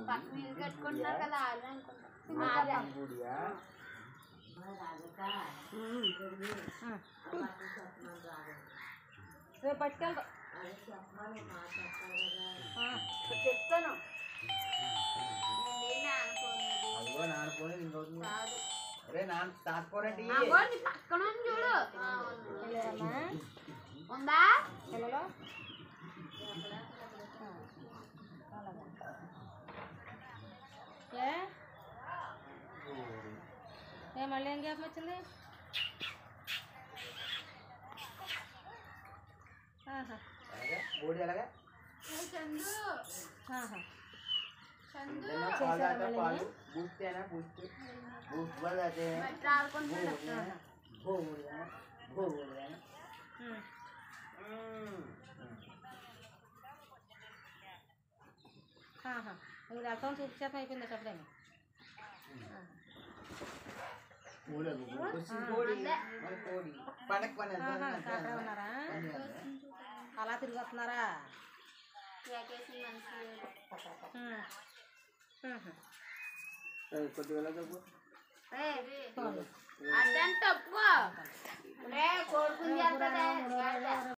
పక్కన ఇల్లు కట్టుకుంటున్నారు కదా వాళ్ళు అనుకుంటా ఈ గుడియా రేపు పట్టుకెళ్తా చెప్తాను నేనే అనుకోలేదు అదిగో నానుకోని ఇంకోటి కాదు అరే నాన్న తాసుకోరండి అగో నీ పక్కన ఉంది చూడు ఆ, ఉంది. వెళ్ళారమ్మా ఉందా పిల్లలు ఏ ఏ మళ్ళీ ఏం గ్యాప్ వచ్చింది ఆహా, అలాగే బోడి అలాగే ఏ చందు ఆహా. చందు ఏదైనా పాలు తాగితే పాలు బూస్ట్ అయినా బూస్ట్ బూస్ట్ వల్ల అయితే బయట ఆడుకుంటున్నాడు భూముడిగా భూముడిగా ఉమ్, ఆహా. ఇది రథం చూపించేతం అయిపోయింది అప్పుడే మూలకు వచ్చి కోడి మరి కోడి పండగ పని ఎంత అక్కడ ఉన్నారా పని ఎంత? అలా తిరిగి వస్తున్నారా వెకేషన్ మంచి ఉమ్. ఉహు. ఏ, కొద్దిగా వెళ్ళగా పో. అడ్డంటే తప్పుకో రే కోడుకుని చేస్తుంది